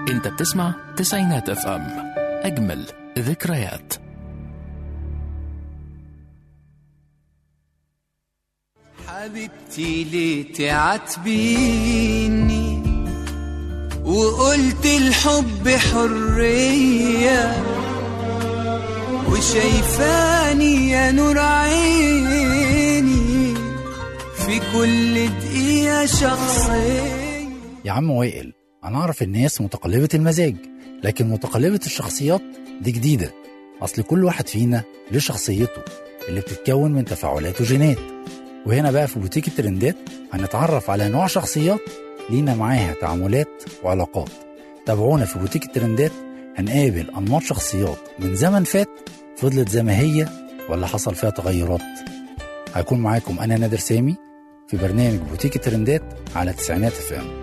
انت بتسمع تسعينات اف ام اجمل ذكريات حبيبتي ليه تعاتبيني وقلت الحب حرية وشايفاني يا نور عيني في كل دقيقة شخصية يا عم وائل انا اعرف الناس متقلبة المزاج لكن متقلبة الشخصيات دي جديدة اصل كل واحد فينا له شخصيته اللي بتتكون من تفاعلات وجينات وهنا بقى في بوتيك الترندات هنتعرف على نوع شخصيات لينا معاها تعاملات وعلاقات تابعونا في بوتيك الترندات هنقابل انماط شخصيات من زمن فات فضلت زي ما هي ولا حصل فيها تغيرات هيكون معاكم انا نادر سامي في برنامج بوتيك الترندات على تسعينات اف ام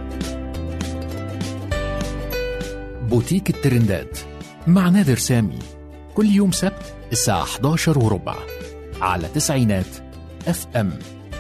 بوتيك الترندات مع نادر سامي كل يوم سبت الساعة 11 وربع على تسعينات اف ام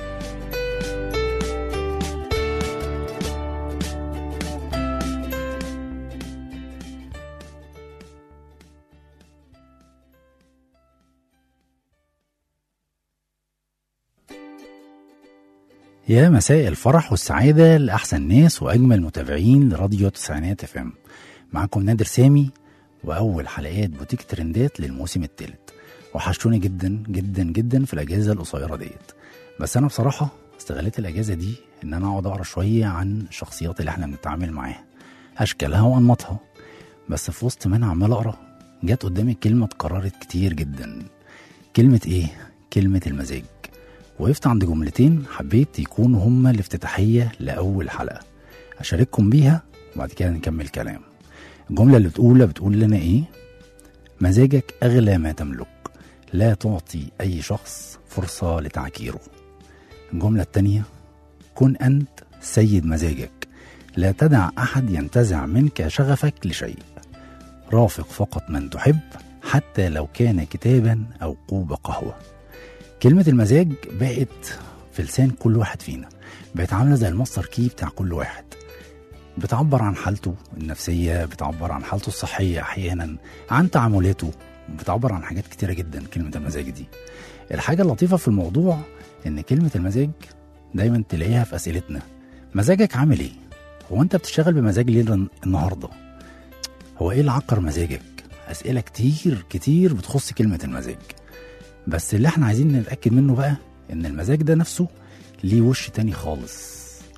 يا مساء الفرح والسعادة لأحسن ناس وأجمل متابعين لراديو تسعينات اف ام معاكم نادر سامي وأول حلقات بوتيك ترندات للموسم الثالث وحشتوني جدا جدا جدا في الأجازة القصيرة ديت بس أنا بصراحة استغلت الأجازة دي إن أنا أقعد أقرأ شوية عن الشخصيات اللي إحنا بنتعامل معاها أشكالها وأنماطها بس في وسط ما أنا عمال أقرأ جت قدامي كلمة اتكررت كتير جدا كلمة إيه؟ كلمة المزاج وقفت عند جملتين حبيت يكونوا هما الافتتاحية لأول حلقة أشارككم بيها وبعد كده نكمل كلام الجملة اللي بتقول بتقول لنا إيه مزاجك أغلى ما تملك لا تعطي أي شخص فرصة لتعكيره الجملة التانية كن أنت سيد مزاجك لا تدع أحد ينتزع منك شغفك لشيء رافق فقط من تحب حتى لو كان كتابا أو كوب قهوة كلمة المزاج بقت في لسان كل واحد فينا بقت عاملة زي الماستر كي بتاع كل واحد بتعبر عن حالته النفسية بتعبر عن حالته الصحية أحيانا عن تعاملاته بتعبر عن حاجات كتيرة جدا كلمة المزاج دي الحاجة اللطيفة في الموضوع إن كلمة المزاج دايما تلاقيها في أسئلتنا مزاجك عامل إيه؟ هو أنت بتشتغل بمزاج ليه النهاردة؟ هو إيه اللي عكر مزاجك؟ أسئلة كتير كتير بتخص كلمة المزاج بس اللي احنا عايزين نتأكد منه بقى إن المزاج ده نفسه ليه وش تاني خالص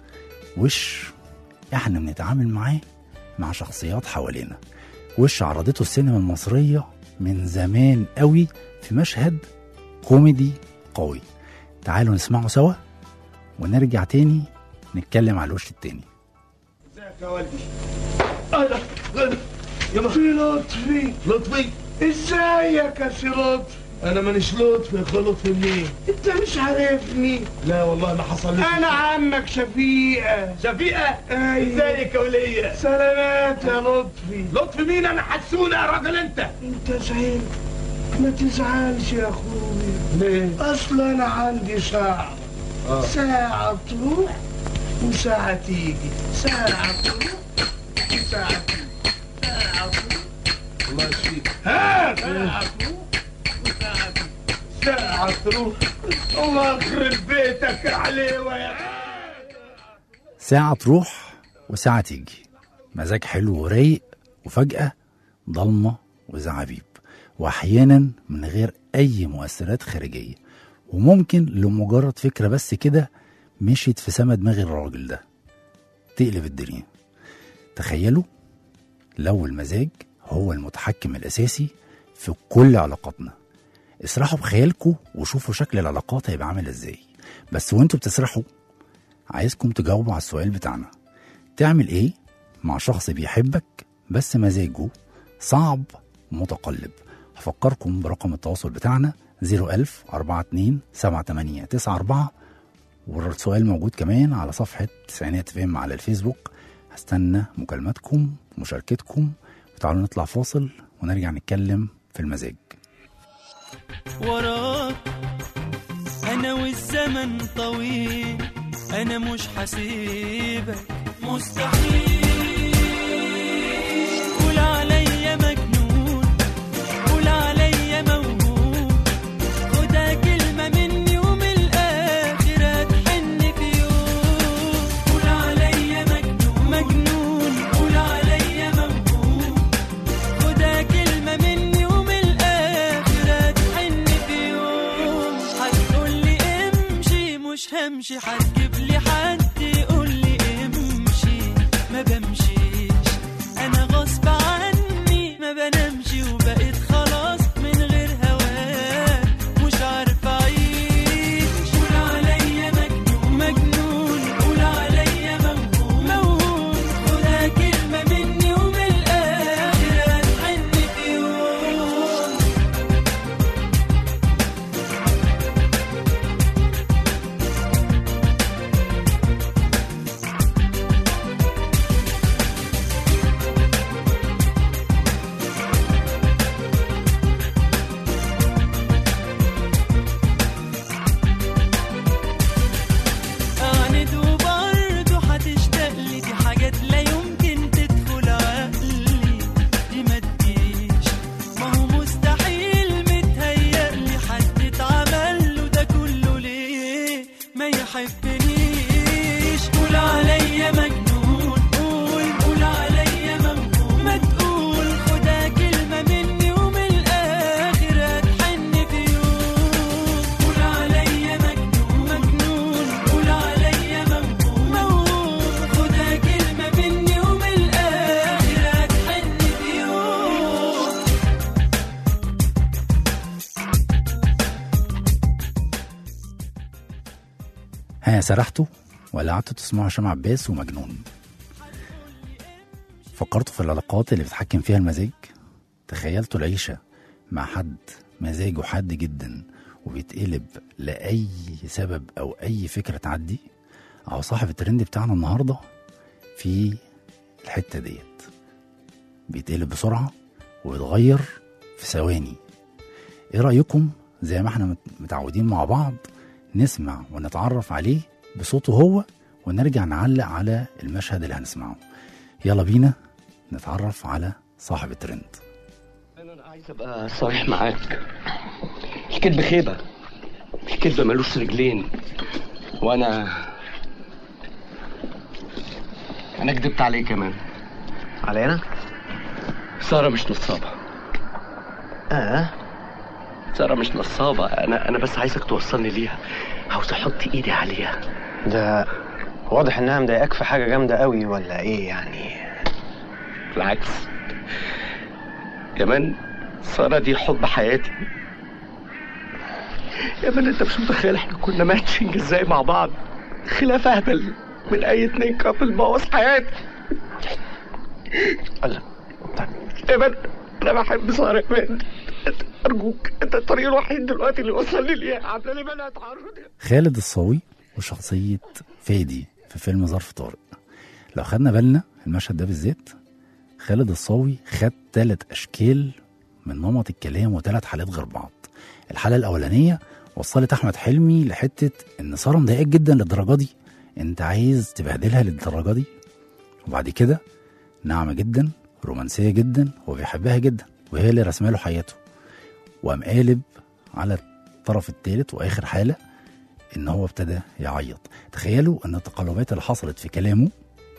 وش احنا بنتعامل معاه مع شخصيات حوالينا وش عرضته السينما المصرية من زمان قوي في مشهد كوميدي قوي تعالوا نسمعه سوا ونرجع تاني نتكلم على الوش التاني ازيك يا والدي اهلا اهلا يا اخي لطفي لطفي ازيك يا سي لطفي انا مانيش لطفي يا اخي لطفي منين انت مش عارفني لا والله ما حصل لي انا عمك شفيقه شفيقه ازيك يا وليه سلامات يا لطفي لطفي مين انا حسونه يا راجل انت انت زعلت ما تزعلش يا اخويا ليه اصل انا عندي ساعه ساعه تروح وساعه تيجي ساعه تروح وساعه تيجي ساعه تروح الله يشفيك ها ساعه تروح وساعه تيجي ساعه تروح الله يخرب بيتك يا عليوه يا ساعة تروح وساعة تيجي مزاج حلو ورايق وفجأة ضلمة وزعابيب وأحيانا من غير أي مؤثرات خارجية وممكن لمجرد فكرة بس كده مشيت في سما دماغ الراجل ده تقلب الدنيا تخيلوا لو المزاج هو المتحكم الأساسي في كل علاقاتنا اسرحوا بخيالكم وشوفوا شكل العلاقات هيبقى عامل ازاي بس وانتوا بتسرحوا عايزكم تجاوبوا على السؤال بتاعنا تعمل ايه مع شخص بيحبك بس مزاجه صعب ومتقلب هفكركم برقم التواصل بتاعنا 01000 42 78 94 والسؤال موجود كمان على صفحة تسعينات فيم على الفيسبوك هستنى مكالماتكم ومشاركتكم وتعالوا نطلع فاصل ونرجع نتكلم في المزاج وراك انا والزمن طويل انا مش حسيبك مستحيل تجيب لي حد يقول لي امشي ما بمشيش انا غصب عني ما بنامش وبقيت خلاص من غير هواك مش عارف اعيش قول عليا مجنون مجنون قول عليا موهوم موهوم خدها كلمة مني ومن الآخر هتحن في يوم أعند وبرضه هتشتاق لي دي حاجات لا يمكن تدخل عقلي دي ما تجيش ما هو مستحيل متهيألي حد اتعمل له ده كله ليه ما يحبنيش قول عليا مجنون قول قول عليا موهوم ما تقول خدها كلمة مني ومن الآخر هتحن في يوم قول عليا مجنون مجنون قول عليا موهوم موهوم خدها كلمة مني ومن الآخر هتحن في يوم ها سرحتوا ولا قعدتوا تسمعوا هشام عباس ومجنون فكرتوا في العلاقات اللي بتحكم فيها المزاج تخيلتوا العيشة مع حد مزاجه حاد جدا وبيتقلب لأي سبب أو أي فكرة تعدي أو صاحب الترند بتاعنا النهاردة في الحتة ديت بيتقلب بسرعة ويتغير في ثواني ايه رأيكم زي ما احنا مت- متعودين مع بعض نسمع ونتعرف عليه بصوته هو ونرجع نعلق على المشهد اللي هنسمعه يلا بينا نتعرف على صاحب الترند انا عايز ابقى صريح معاك الكذب خيبه الكذب ملوش رجلين وانا انا كدبت عليه كمان علينا؟ ساره مش نصابه اه ساره مش نصابه انا انا بس عايزك توصلني ليها عاوز احط ايدي عليها ده واضح انها مضايقاك في حاجه جامده قوي ولا ايه يعني بالعكس يا مان ساره دي حب حياتي يا مان انت مش متخيل احنا كنا ماتشنج ازاي مع بعض خلاف اهبل من اي اتنين كابل بوظ حياتي الله طيب يا مان انا بحب ساره يا مان ارجوك انت الطريق الوحيد دلوقتي اللي وصلني ليها عامله لي منها تعرض خالد الصاوي وشخصية فادي في فيلم ظرف طارق لو خدنا بالنا المشهد ده بالذات خالد الصاوي خد ثلاث أشكال من نمط الكلام وثلاث حالات غير بعض الحالة الأولانية وصلت أحمد حلمي لحتة إن سارة مضايقاك جدا للدرجة دي أنت عايز تبهدلها للدرجة دي وبعد كده ناعمة جدا رومانسية جدا هو بيحبها جدا وهي اللي رسمه له حياته وقام قالب على الطرف الثالث وآخر حالة ان هو ابتدى يعيط تخيلوا ان التقلبات اللي حصلت في كلامه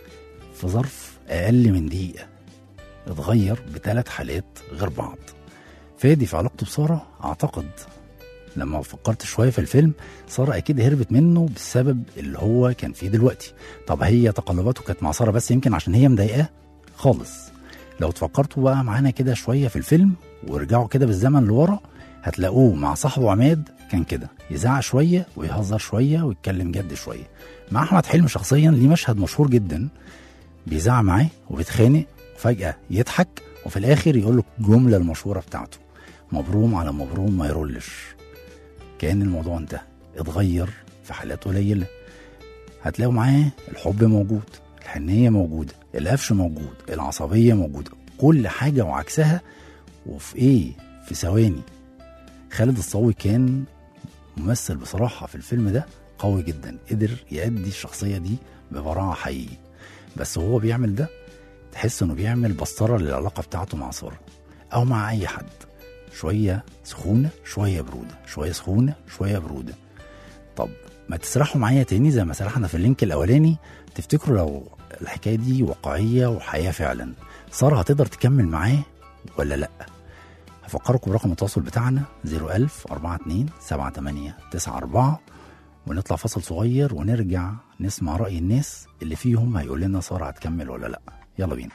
في ظرف اقل من دقيقه اتغير بثلاث حالات غير بعض فادي في علاقته بساره اعتقد لما فكرت شويه في الفيلم ساره اكيد هربت منه بالسبب اللي هو كان فيه دلوقتي طب هي تقلباته كانت مع ساره بس يمكن عشان هي مضايقاه خالص لو تفكرتوا بقى معانا كده شويه في الفيلم ورجعوا كده بالزمن لورا هتلاقوه مع صاحبه عماد كان كده يزعق شويه ويهزر شويه ويتكلم جد شويه مع احمد حلمي شخصيا ليه مشهد مشهور جدا بيزعق معاه وبيتخانق وفجاه يضحك وفي الاخر يقول له الجمله المشهوره بتاعته مبروم على مبروم ما يرولش كان الموضوع انتهى اتغير في حالات قليله هتلاقوا معاه الحب موجود الحنيه موجوده القفش موجود العصبيه موجوده كل حاجه وعكسها وفي ايه في ثواني خالد الصاوي كان ممثل بصراحه في الفيلم ده قوي جدا قدر يأدي الشخصيه دي ببراعه حقيقي بس وهو بيعمل ده تحس انه بيعمل بسطره للعلاقه بتاعته مع ساره او مع اي حد شويه سخونه شويه بروده شويه سخونه شويه بروده طب ما تسرحوا معايا تاني زي ما سرحنا في اللينك الاولاني تفتكروا لو الحكايه دي واقعيه وحياه فعلا ساره هتقدر تكمل معاه ولا لا هفكركم برقم التواصل بتاعنا 01000 42 78 94 ونطلع فصل صغير ونرجع نسمع رأي الناس اللي فيهم هيقول لنا سارة هتكمل ولا لأ يلا بينا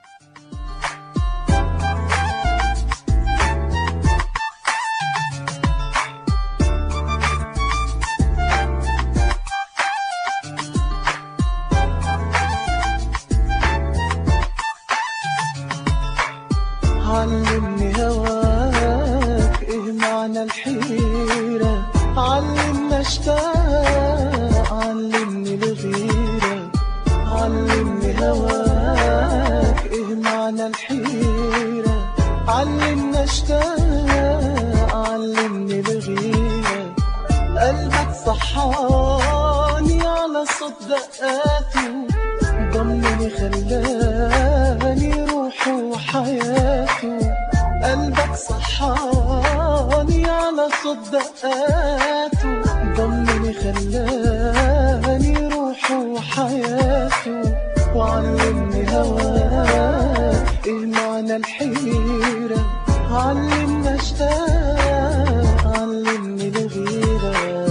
علمني هواك ايه معنى الحيرة علمنا اشتاق علمني الغيرة علمني هواك ايه معنى الحيرة علمنا اشتاق علمني الغيرة قلبك صحاني على صوت دقاته ضمني خلاني روحه وحياته قلبك صحاني على صوت دقاته ضمني خلاني روحه وحياته وعلمني هواك ايه معنى الحيرة علمنا اشتاق علمني الغيرة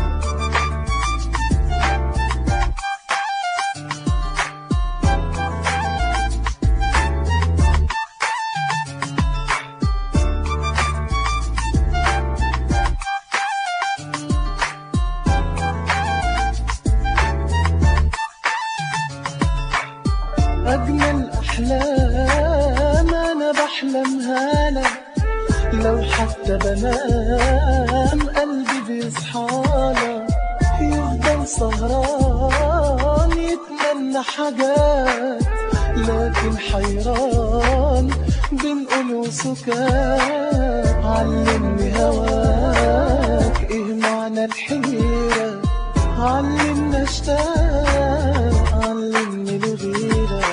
أجمل أحلام أنا بحلمها لك لو حتى بنام قلبي بيصحالك يفضل سهران يتمنى حاجات لكن حيران بنقول وسكات علمني هواك ايه معنى الحيرة علمنا اشتاق علمني الغيرة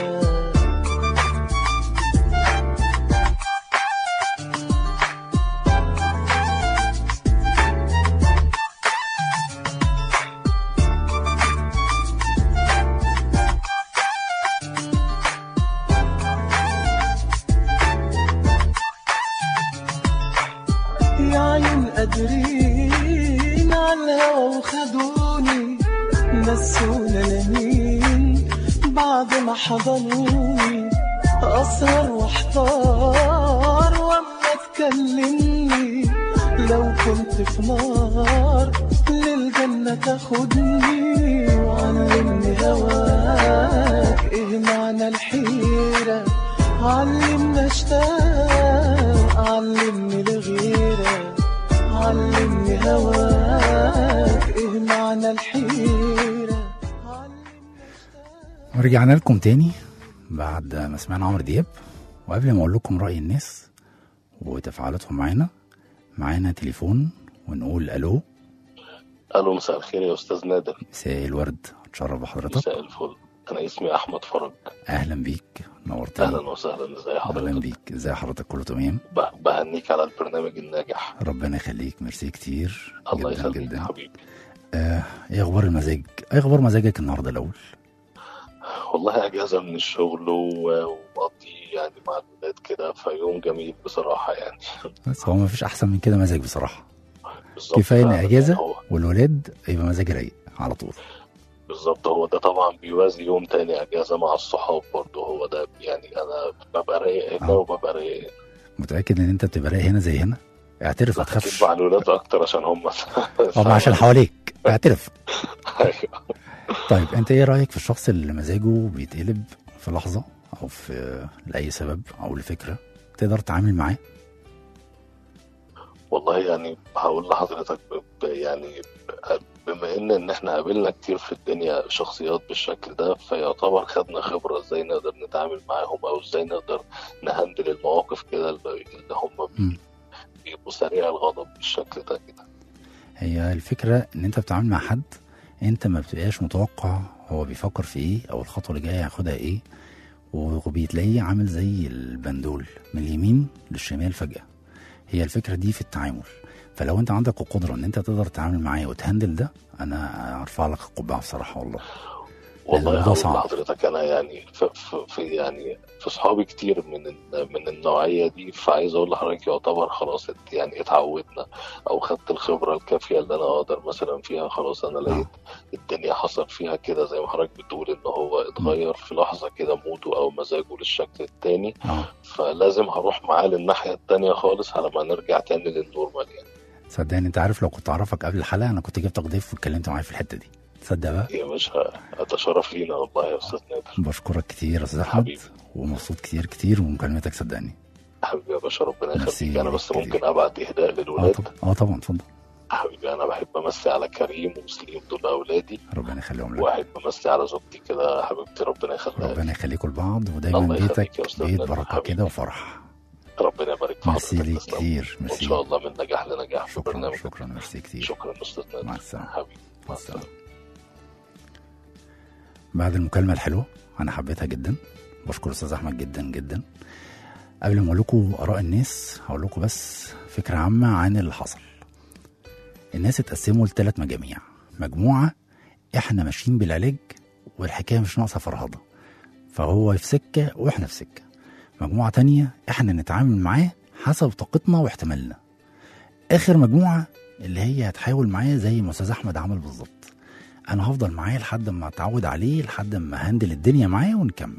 يا عين قادرين على الهوا وخدوني نسونا لمين بعد ما حضنوني أسهر واحتار وأما تكلمني لو كنت في نار للجنة تاخدني وعلمني هواك ايه معنى الحيرة علمنا اشتاق علمني الغيرة علمني هواك ايه معنى الحيرة ورجعنا لكم تاني بعد ما سمعنا عمرو دياب وقبل ما اقول لكم راي الناس وتفاعلاتهم معانا معانا تليفون ونقول الو الو مساء الخير يا استاذ نادر مساء الورد اتشرف بحضرتك مساء الفل انا اسمي احمد فرج اهلا بيك نورتني اهلا وسهلا ازي اهلا حضرتك بيك ازي حضرتك كله تمام ب- بهنيك على البرنامج الناجح ربنا يخليك ميرسي كتير الله جدا يخليك جدا حبيبي آه ايه اخبار المزاج ايه اخبار مزاجك النهارده الاول والله اجازه من الشغل و- ومقضي يعني مع الولاد كده فيوم جميل بصراحه يعني بس هو مفيش احسن من كده مزاج بصراحه بالظبط كفايه ان فعلاً اجازه هو والولاد يبقى مزاج رايق على طول بالظبط هو ده طبعا بيوازي يوم تاني اجازه مع الصحاب برضه هو ده يعني انا ببقى رايق هنا آه. وببقى رايق هنا متاكد ان انت بتبقى رايق هنا زي هنا اعترف ما اكيد تخافش مع الولاد اكتر عشان هم اه عشان حواليك اعترف أيوة. طيب انت ايه رايك في الشخص اللي مزاجه بيتقلب في لحظه او في لاي سبب او لفكره تقدر تتعامل معاه والله يعني هقول لحضرتك ب- ب- يعني ب- بما ان ان احنا قابلنا كتير في الدنيا شخصيات بالشكل ده فيعتبر خدنا خبرة ازاي نقدر نتعامل معاهم او ازاي نقدر نهندل المواقف كده اللي اللي هم مم. بيبقوا سريع الغضب بالشكل ده كده هي الفكره ان انت بتتعامل مع حد انت ما بتبقاش متوقع هو بيفكر في ايه او الخطوه اللي جايه هياخدها ايه وبيتلاقيه عامل زي البندول من اليمين للشمال فجاه هي الفكره دي في التعامل فلو انت عندك القدره ان انت تقدر تتعامل معاه وتهندل ده انا ارفع لك القبعه بصراحه والله والله الموضوع هقول صعب. لحضرتك انا يعني في, في, في يعني في صحابي كتير من ال- من النوعيه دي فعايز اقول لحضرتك يعتبر خلاص ات- يعني اتعودنا او خدت الخبره الكافيه اللي انا اقدر مثلا فيها خلاص انا لقيت الدنيا حصل فيها كده زي ما حضرتك بتقول ان هو اتغير في لحظه كده موده او مزاجه للشكل التاني اه فلازم هروح معاه للناحيه التانيه خالص على ما نرجع تاني للنورمال يعني صدقني انت عارف لو كنت اعرفك قبل الحلقه انا كنت جبتك ضيف واتكلمت معايا في الحته دي تصدق بقى يا باشا اتشرف لينا والله يا استاذ نادر بشكرك كتير يا استاذ احمد حبيبي. ومبسوط كتير كتير ومكالمتك صدقني حبيبي يا باشا ربنا ميرسي يخليك انا بس كتير. ممكن ابعت اهداء اه للولاد طبعا اه طبعا اتفضل حبيبي انا بحب امسي على كريم ومسلم دول اولادي ربنا يخليهم لك واحب امسي على زوجتي كده حبيبتي ربنا يخليها لي. ربنا يخليكم لبعض ودايما الله يخليك بيتك يا أستاذ بيت نادر. بركه حبيبي. كده وفرح ربنا يبارك في ميرسي حضرتك ليك تسلم. كتير وان ميرسي شاء الله من نجاح لنجاح في شكرا برنامج شكرا ميرسي كتير شكرا استاذ نادر مع السلامه حبيبي مع مع السلامه السلامه بعد المكالمة الحلوة أنا حبيتها جدا بشكر أستاذ أحمد جدا جدا قبل ما أقول لكم آراء الناس هقول لكم بس فكرة عامة عن اللي حصل الناس اتقسموا لثلاث مجاميع مجموعة إحنا ماشيين بالعلاج والحكاية مش ناقصة فرهضة فهو في سكة وإحنا في سكة مجموعة تانية إحنا نتعامل معاه حسب طاقتنا واحتمالنا آخر مجموعة اللي هي هتحاول معاه زي ما أستاذ أحمد عمل بالظبط انا هفضل معاه لحد ما اتعود عليه لحد ما هندل الدنيا معاه ونكمل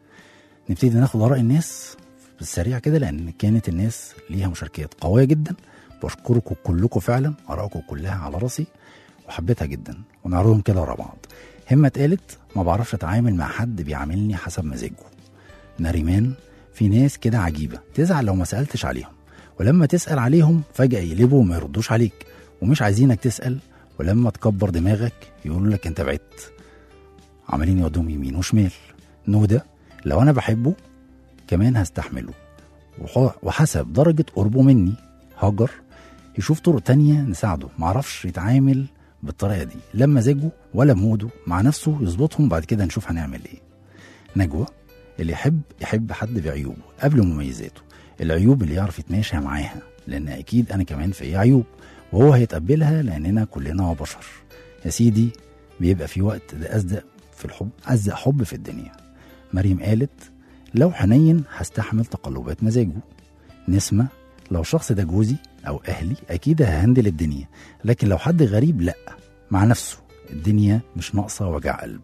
نبتدي ناخد اراء الناس بالسريع كده لان كانت الناس ليها مشاركات قويه جدا بشكركم كلكم فعلا ارائكم كلها على راسي وحبيتها جدا ونعرضهم كده ورا بعض همة قالت ما بعرفش اتعامل مع حد بيعاملني حسب مزاجه ناريمان في ناس كده عجيبه تزعل لو ما سالتش عليهم ولما تسال عليهم فجاه يقلبوا وما يردوش عليك ومش عايزينك تسال ولما تكبر دماغك يقولوا لك انت بعدت عمالين يودوهم يمين وشمال نودة لو انا بحبه كمان هستحمله وح- وحسب درجة قربه مني هاجر يشوف طرق تانية نساعده معرفش يتعامل بالطريقة دي لا مزاجه ولا موده مع نفسه يظبطهم بعد كده نشوف هنعمل ايه نجوى اللي يحب يحب حد بعيوبه قبل مميزاته العيوب اللي يعرف يتماشى معاها لان اكيد انا كمان في عيوب وهو هيتقبلها لاننا كلنا بشر يا سيدي بيبقى في وقت ده أصدق في الحب أصدق حب في الدنيا مريم قالت لو حنين هستحمل تقلبات مزاجه نسمة لو الشخص ده جوزي أو أهلي أكيد ههندل الدنيا لكن لو حد غريب لأ مع نفسه الدنيا مش ناقصة وجع قلب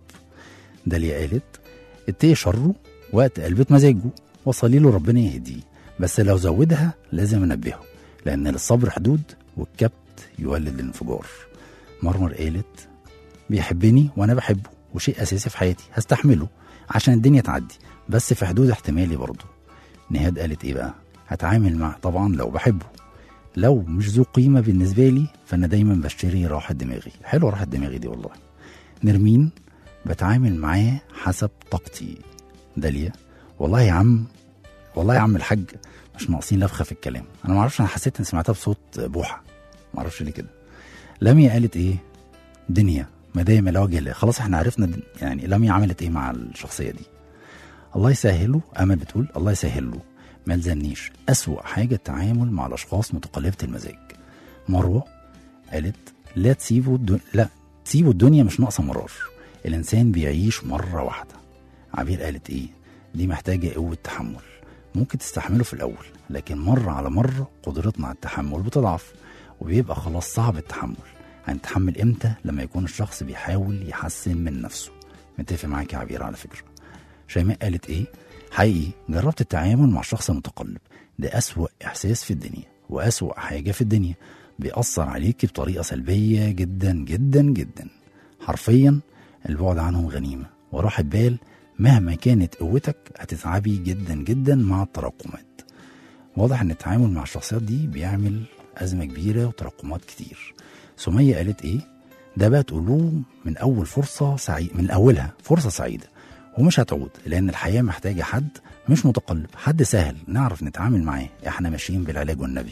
داليا قالت اتقي شره وقت قلبت مزاجه وصلي له ربنا يهديه بس لو زودها لازم انبهه لان للصبر حدود والكبت يولد الانفجار مرمر قالت بيحبني وانا بحبه وشيء اساسي في حياتي هستحمله عشان الدنيا تعدي بس في حدود احتمالي برضه نهاد قالت ايه بقى هتعامل مع طبعا لو بحبه لو مش ذو قيمه بالنسبه لي فانا دايما بشتري راحه دماغي حلوه راحه دماغي دي والله نرمين بتعامل معاه حسب طاقتي داليا والله يا عم والله يا عم الحاج مش ناقصين لفخه في الكلام انا ما اعرفش انا حسيت اني سمعتها بصوت بوحه ما اعرفش ليه كده لميا قالت ايه دنيا ما دام لا وجه الله خلاص احنا عرفنا دن- يعني لميا عملت ايه مع الشخصيه دي الله يسهله امل بتقول الله يسهله ما يلزمنيش اسوا حاجه التعامل مع الاشخاص متقلبه المزاج مروه قالت لا تسيبوا الدن... لا تسيبوا الدنيا مش ناقصه مرار الانسان بيعيش مره واحده عبير قالت ايه دي محتاجه قوه تحمل ممكن تستحمله في الاول لكن مره على مره قدرتنا على التحمل بتضعف وبيبقى خلاص صعب التحمل هنتحمل امتى لما يكون الشخص بيحاول يحسن من نفسه متفق معاك يا عبير على فكره شيماء قالت ايه حقيقي جربت التعامل مع شخص متقلب ده أسوأ إحساس في الدنيا وأسوأ حاجة في الدنيا بيأثر عليك بطريقة سلبية جدا جدا جدا حرفيا البعد عنهم غنيمة وراحة بال مهما كانت قوتك هتتعبي جدا جدا مع التراكمات واضح ان التعامل مع الشخصيات دي بيعمل أزمة كبيرة وتراكمات كتير سمية قالت ايه ده بقى تقولوه من أول فرصة سعيدة من أولها فرصة سعيدة ومش هتعود لأن الحياة محتاجة حد مش متقلب حد سهل نعرف نتعامل معاه احنا ماشيين بالعلاج والنبي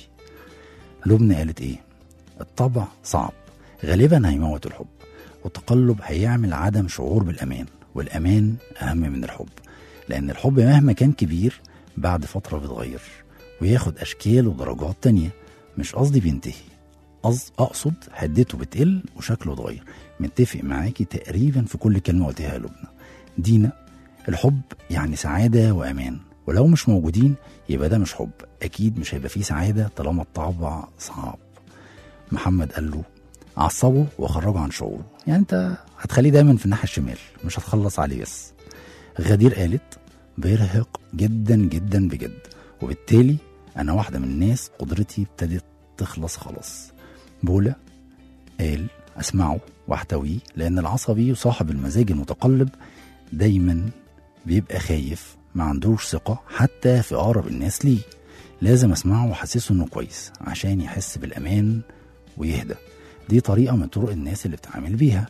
لبنى قالت ايه الطبع صعب غالبا هيموت الحب والتقلب هيعمل عدم شعور بالأمان والأمان أهم من الحب لأن الحب مهما كان كبير بعد فترة بيتغير وياخد أشكال ودرجات تانية مش قصدي بينتهي قص- أقصد حدته بتقل وشكله اتغير متفق معاكي تقريبا في كل كلمة قلتيها يا لبنى دينا الحب يعني سعادة وأمان ولو مش موجودين يبقى ده مش حب أكيد مش هيبقى فيه سعادة طالما الطبع صعب محمد قال له عصبه وخرجه عن شعوره يعني انت هتخليه دايما في الناحية الشمال مش هتخلص عليه بس غدير قالت بيرهق جدا جدا بجد وبالتالي انا واحدة من الناس قدرتي ابتدت تخلص خلاص بولا قال اسمعه واحتويه لان العصبي وصاحب المزاج المتقلب دايما بيبقى خايف ما عندوش ثقة حتى في أقرب الناس ليه لازم أسمعه وأحسسه إنه كويس عشان يحس بالأمان ويهدى دي طريقة من طرق الناس اللي بتعامل بيها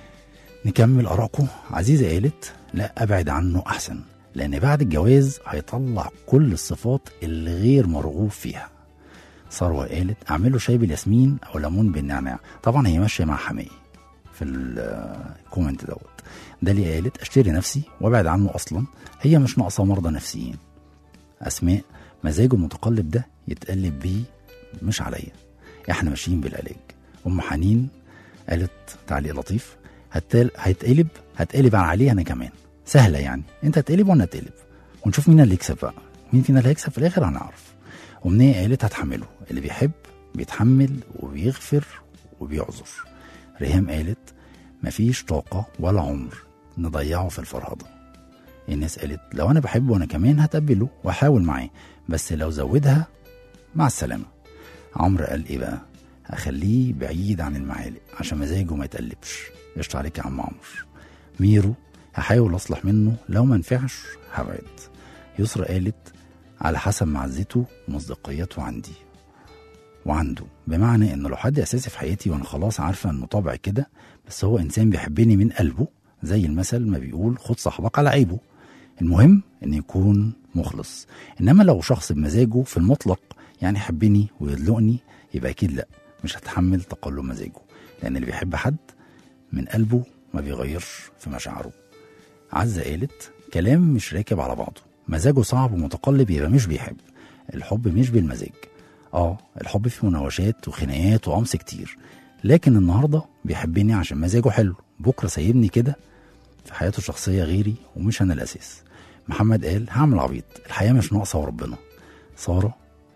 نكمل آرائكم عزيزة قالت لا أبعد عنه أحسن لأن بعد الجواز هيطلع كل الصفات اللي غير مرغوب فيها ثروة قالت أعمله شاي بالياسمين أو ليمون بالنعناع طبعا هي ماشية مع حماية في الكومنت دوت داليا قالت اشتري نفسي وابعد عنه اصلا هي مش ناقصه مرضى نفسيين اسماء مزاجه المتقلب ده يتقلب بيه مش عليا احنا ماشيين بالعلاج ام حنين قالت تعليق لطيف هتل... هيتقلب هتقلب عليه انا كمان سهله يعني انت هتقلب وانا اتقلب ونشوف مين اللي يكسب بقى مين فينا اللي هيكسب في الاخر هنعرف امنيه قالت هتحمله اللي بيحب بيتحمل وبيغفر وبيعذر ريهام قالت مفيش طاقة ولا عمر نضيعه في الفرهدة الناس قالت لو أنا بحبه أنا كمان هتقبله وأحاول معاه بس لو زودها مع السلامة عمرو قال إيه بقى هخليه بعيد عن المعالق عشان مزاجه ما يتقلبش قشطة عليك يا عم عمرو ميرو هحاول أصلح منه لو ما نفعش هبعد يسرا قالت على حسب معزته ومصداقيته عندي وعنده بمعنى انه لو حد اساسي في حياتي وانا خلاص عارفه انه طبع كده بس هو انسان بيحبني من قلبه زي المثل ما بيقول خد صاحبك على عيبه المهم ان يكون مخلص انما لو شخص بمزاجه في المطلق يعني يحبني ويدلقني يبقى اكيد لا مش هتحمل تقلب مزاجه لان اللي بيحب حد من قلبه ما بيغيرش في مشاعره عزة قالت كلام مش راكب على بعضه مزاجه صعب ومتقلب يبقى مش بيحب الحب مش بالمزاج اه الحب فيه مناوشات وخناقات وقمص كتير لكن النهارده بيحبني عشان مزاجه حلو بكره سايبني كده في حياته الشخصيه غيري ومش انا الاساس محمد قال هعمل عبيط الحياه مش ناقصه وربنا ساره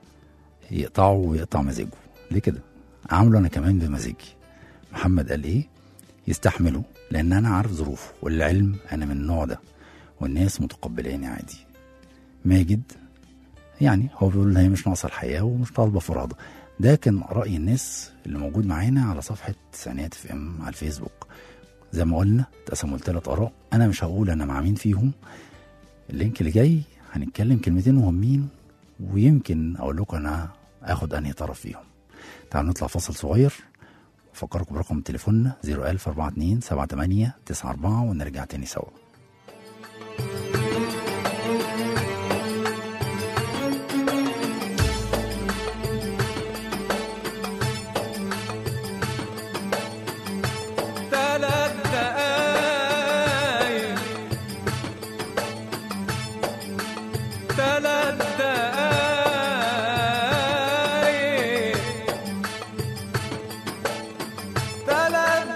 يقطعه ويقطع مزاجه ليه كده عامله انا كمان بمزاجي محمد قال ايه يستحمله لان انا عارف ظروفه والعلم انا من النوع ده والناس متقبلاني عادي ماجد يعني هو بيقول ان هي مش ناقصه الحياه ومش طالبه فرادة ده كان راي الناس اللي موجود معانا على صفحه تسعينات في ام على الفيسبوك زي ما قلنا اتقسموا لثلاث اراء انا مش هقول انا مع مين فيهم اللينك اللي جاي هنتكلم كلمتين مهمين ويمكن اقول لكم انا اخد انهي طرف فيهم تعالوا نطلع فاصل صغير افكركم برقم تليفوننا 01042 78 94 ونرجع تاني سوا ثلاث دقايق ثلاث دقايق ثلاث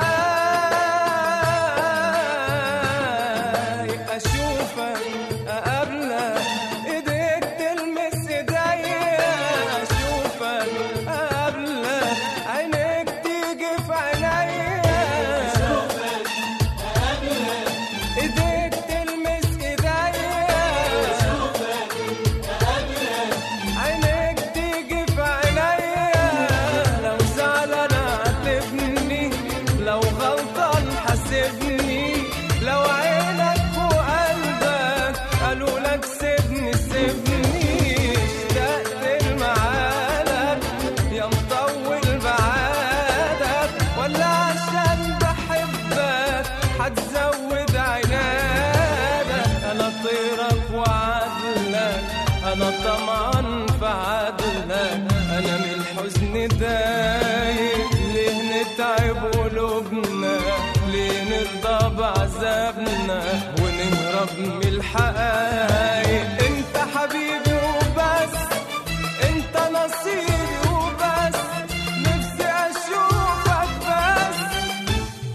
دقايق أشوفك أقابلك إيديك تلمس إيديا أشوفك أقابلك عينيك تيجي في عينيا أشوفك أقابلك إيديك تلمس إيديا أشوفك أقابلك عينيك تيجي في عينيا لو زعلان عاتبني لو غلطان حاسبني لو عينك وقلبك قالوا لك سيبني سيبني اشتقت لمعادك يا مطول بعادك ولا عشان بحبك هتزود عنادك انا طيرك وعدلك انا طمعان في عدلك انا من الحزن دايق ليه نتعب قلوبنا ليه نرضى بعذابنا ونهرب من الحقايق انت حبيبي وبس انت نصيبي وبس نفسي اشوفك بس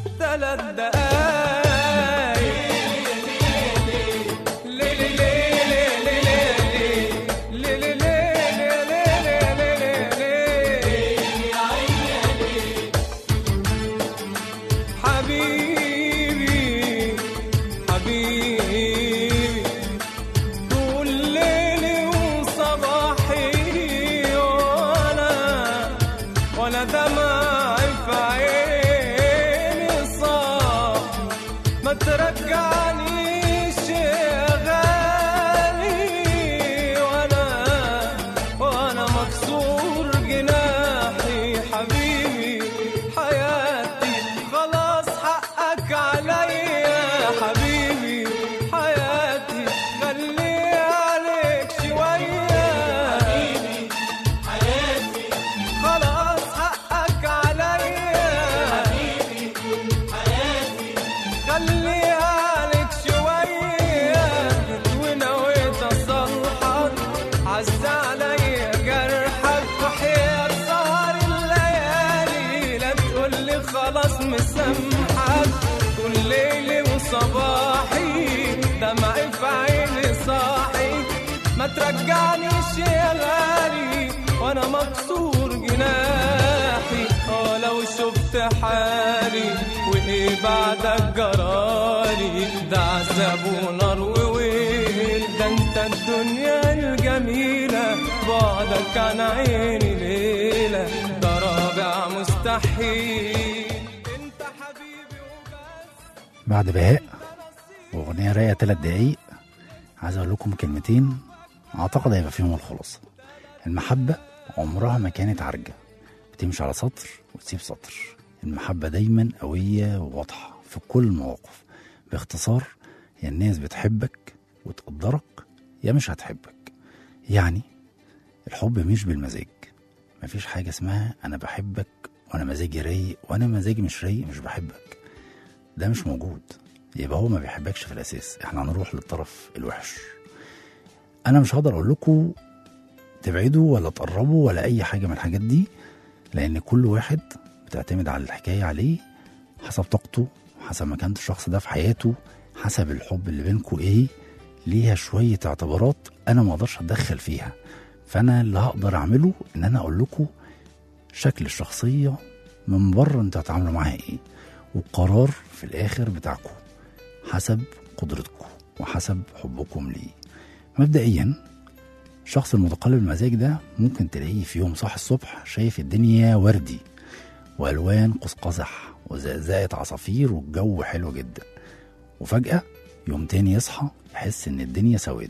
ترجعنيش يا غالي وانا وانا مكسور جناحي حبيبي حياتي خلاص حقك عليا حبيبي حياتي خلي عليك شوية حبيبي حياتي خلاص حقك عليا حبيبي حياتي خلي عليك شوية ونويت أصلحك عز عليا جرحك وحياة سهر الليالي لا تقولي خلاص مسامحك كل ليلي وصباحي دمعي في عيني صاحي ما ترجعنيش يا غالي وانا مكسور جناحي اه لو شفت حالي وايه بعدك جرالي ده عذاب ونار وويل ده انت الدنيا الجميلة بعدك عن عيني ليلة ده رابع مستحيل انت حبيبي وبس بعد بهاء واغنيه رايقه تلات دقايق عايز اقول لكم كلمتين اعتقد هيبقى فيهم الخلاصه المحبه عمرها ما كانت عرجه بتمشي على سطر وتسيب سطر المحبه دايما قويه وواضحه في كل المواقف باختصار يا الناس بتحبك وتقدرك يا مش هتحبك يعني الحب مش بالمزاج مفيش حاجه اسمها انا بحبك وانا مزاجي رايق وانا مزاجي مش رايق مش بحبك ده مش موجود يبقى هو ما بيحبكش في الاساس احنا هنروح للطرف الوحش انا مش هقدر اقول لكم تبعدوا ولا تقربوا ولا اي حاجه من الحاجات دي لان كل واحد بتعتمد على الحكايه عليه حسب طاقته حسب مكانة الشخص ده في حياته حسب الحب اللي بينكوا ايه ليها شويه اعتبارات انا ما اقدرش اتدخل فيها فانا اللي هقدر اعمله ان انا اقول لكم شكل الشخصيه من بره انتوا هتعاملوا معاها ايه والقرار في الاخر بتاعكم حسب قدرتكم وحسب حبكم ليه مبدئيا الشخص المتقلب المزاج ده ممكن تلاقيه في يوم صاحي الصبح شايف الدنيا وردي والوان قوس قزح وزقزقه عصافير والجو حلو جدا وفجاه يوم تاني يصحى يحس ان الدنيا سواد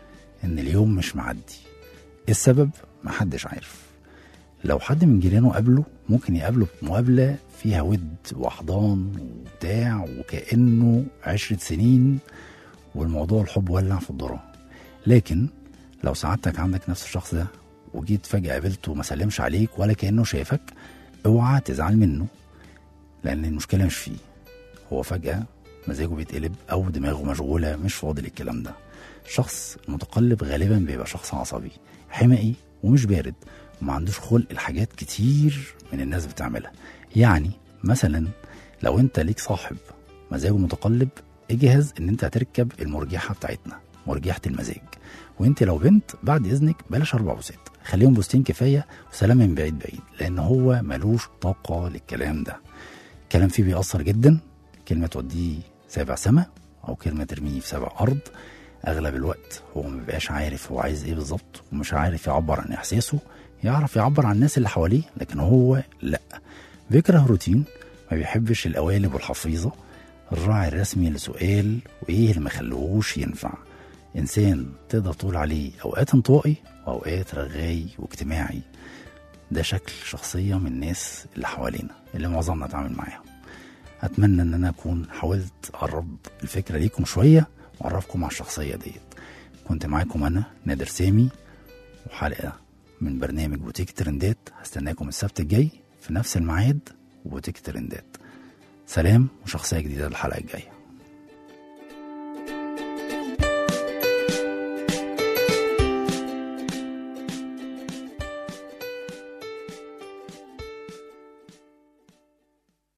ان اليوم مش معدي إيه السبب محدش عارف لو حد من جيرانه قابله ممكن يقابله مقابلة فيها ود وأحضان وبتاع وكأنه عشرة سنين والموضوع الحب ولع في الذرة لكن لو سعادتك عندك نفس الشخص ده وجيت فجأة قابلته وما سلمش عليك ولا كأنه شايفك اوعى تزعل منه لأن المشكلة مش فيه هو فجأة مزاجه بيتقلب أو دماغه مشغولة مش فاضي للكلام ده الشخص المتقلب غالبا بيبقى شخص عصبي حمائي ومش بارد وما عندوش خلق لحاجات كتير من الناس بتعملها يعني مثلا لو انت ليك صاحب مزاجه متقلب اجهز ان انت هتركب المرجحه بتاعتنا مرجحه المزاج وانت لو بنت بعد اذنك بلاش اربع بوسات خليهم بوستين كفايه وسلام من بعيد بعيد لان هو ملوش طاقه للكلام ده الكلام فيه بيأثر جدا كلمه توديه سابع سما او كلمه ترميه في سابع ارض اغلب الوقت هو ما بيبقاش عارف هو عايز ايه بالظبط ومش عارف يعبر عن احساسه يعرف يعبر عن الناس اللي حواليه لكن هو لا بيكره روتين ما بيحبش القوالب والحفيظه الراعي الرسمي لسؤال وايه اللي ما خلوهوش ينفع انسان تقدر تقول عليه اوقات انطوائي واوقات رغاي واجتماعي ده شكل شخصيه من الناس اللي حوالينا اللي معظمنا اتعامل معاهم اتمنى ان انا اكون حاولت اقرب الفكره ليكم شويه واعرفكم على الشخصيه ديت كنت معاكم انا نادر سامي وحلقه من برنامج بوتيك ترندات هستناكم السبت الجاي في نفس الميعاد وبوتيك ترندات سلام وشخصيه جديده الحلقه الجايه